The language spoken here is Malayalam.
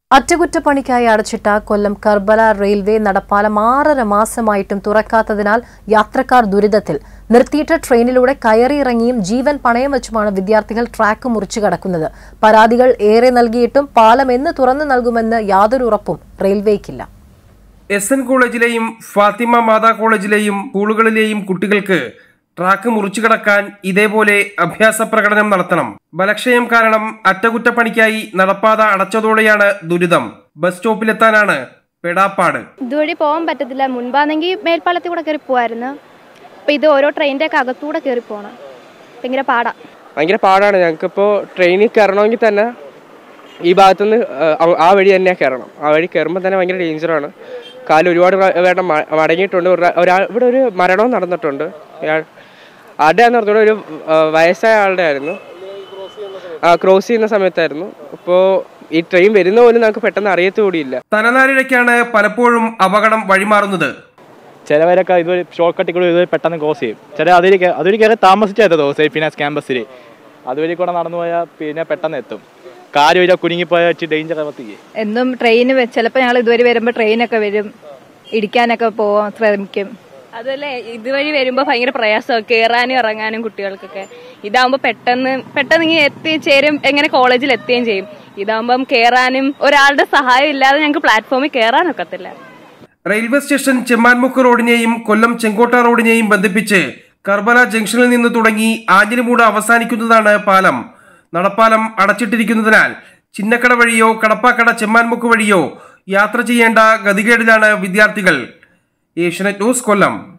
അറ്റകുറ്റപ്പണിക്കായി അടച്ചിട്ട കൊല്ലം കർബല റെയിൽവേ നടപ്പാലം ആറര മാസമായിട്ടും തുറക്കാത്തതിനാൽ യാത്രക്കാർ ദുരിതത്തിൽ നിർത്തിയിട്ട ട്രെയിനിലൂടെ കയറിയിറങ്ങിയും ജീവൻ പണയം വെച്ചുമാണ് വിദ്യാർത്ഥികൾ ട്രാക്ക് മുറിച്ചു കടക്കുന്നത് പരാതികൾ ഏറെ നൽകിയിട്ടും പാലം എന്ന് തുറന്നു നൽകുമെന്ന് യാതൊരു ഉറപ്പും റെയിൽവേക്കില്ല എസ് എൻ കോളേജിലെയും ഫാത്തിമ മാതാ കോളേജിലെയും സ്കൂളുകളിലെയും കുട്ടികൾക്ക് ട്രാക്ക് മുറിച്ചു കടക്കാൻ ഇതേപോലെ അഭ്യാസ പ്രകടനം നടത്തണം ബലക്ഷയം കാരണം അറ്റകുറ്റപ്പണിക്കായി നടപ്പാത അടച്ചതോടെയാണ് ദുരിതം ബസ് സ്റ്റോപ്പിലെത്താനാണ് പെടാപ്പാട് ഇതുവഴി പോകാൻ പറ്റത്തില്ല മുൻപാണെങ്കിൽ മേൽപ്പാലത്തിൽ കൂടെ കയറി പോവായിരുന്നു അപ്പം ഇത് ഓരോ ട്രെയിനിൻ്റെ ഒക്കെ അകത്തൂടെ കയറി പോകണം ഭയങ്കര പാടാ ഭയങ്കര പാടാണ് ഞങ്ങൾക്കിപ്പോൾ ട്രെയിനിൽ കയറണമെങ്കിൽ തന്നെ ഈ ഭാഗത്തുനിന്ന് ആ വഴി തന്നെ കയറണം ആ വഴി കയറുമ്പോൾ തന്നെ ഭയങ്കര ഡേഞ്ചറാണ് കാല് ഒരുപാട് പ്ര- വേണം മ- മടങ്ങിയിട്ടുണ്ട് ഒരു- ഒരാൾ ഇവിടെ ഒരു മരണവും നടന്നിട്ടുണ്ട് ഇയാൾ ആരുടെ എന്ന് പറഞ്ഞാൽ ഒരു ആ, വയസ്സായ ആളുടെ ആയിരുന്നു ആ ക്രോസ് ചെയ്യുന്ന സമയത്തായിരുന്നു അപ്പോൾ ഈ ട്രെയിൻ വരുന്ന പോലും നമുക്ക് പെട്ടെന്ന് അറിയത്തുകൂടിയില്ല തലനാരിഴയ്ക്കാണ് പലപ്പോഴും അപകടം വഴിമാറുന്നത് ചിലവരൊക്കെ ഇതുവഴി ഷോർട്ട് കട്ടിൽ കൂടി ഇതുവഴി പെട്ടെന്ന് ക്രോസ് ചെയ്യും ചില അതിൽ അതുവഴി കയറി താമസിച്ചായിരുന്നു സേഫ് ഫിനാൻസ് ക്യാമ്പസിൽ അതുവഴി കൂടെ നടന്നു പോയാൽ പിന്നെ പെട്ടെന്ന് എത്തും കാര്യം വരെ കുടുങ്ങിപ്പോയാൽ ഇച്ചിരി ഡേഞ്ചർ ആവത്തില്ലേ എന്നും ട്രെയിന് ചിലപ്പോൾ ഞങ്ങൾ ഇതുവരെ വരുമ്പോൾ ട്രെയിനൊക്കെ വരും ഇടിക്കാനൊക്കെ പോവാൻ ശ്രമിക്കും അതല്ലേ ഇതുവഴി വരുമ്പോൾ ഭയങ്കര പ്രയാസമാണ് കയറാനും ഇറങ്ങാനും കുട്ടികൾക്കൊക്കെ ഇതാകുമ്പോൾ പെട്ടെന്ന് പെട്ടെന്ന് ഇങ്ങനെ എത്തിച്ചേരും എങ്ങനെ കോളേജിൽ എത്തുകയും ചെയ്യും ഇതാകുമ്പം കയറാനും ഒരാളുടെ സഹായം ഇല്ലാതെ ഞങ്ങൾക്ക് പ്ലാറ്റ്ഫോമിൽ കയറാനൊക്കത്തില്ല റെയിൽവേ സ്റ്റേഷൻ ചെമ്മാൻമുക്ക് റോഡിനെയും കൊല്ലം ചെങ്കോട്ട റോഡിനെയും ബന്ധിപ്പിച്ച് കർബല ജംഗ്ഷനിൽ നിന്ന് തുടങ്ങി ആഞ്ഞിലിമൂട് അവസാനിക്കുന്നതാണ് പാലം നടപ്പാലം അടച്ചിട്ടിരിക്കുന്നതിനാൽ ചിന്നക്കട വഴിയോ കടപ്പാക്കട ചെമ്മാൻമുക്ക് വഴിയോ യാത്ര ചെയ്യേണ്ട ഗതികേടിലാണ് വിദ്യാർത്ഥികൾ ഏഷ്യനെറ്റ് ന്യൂസ് കൊല്ലം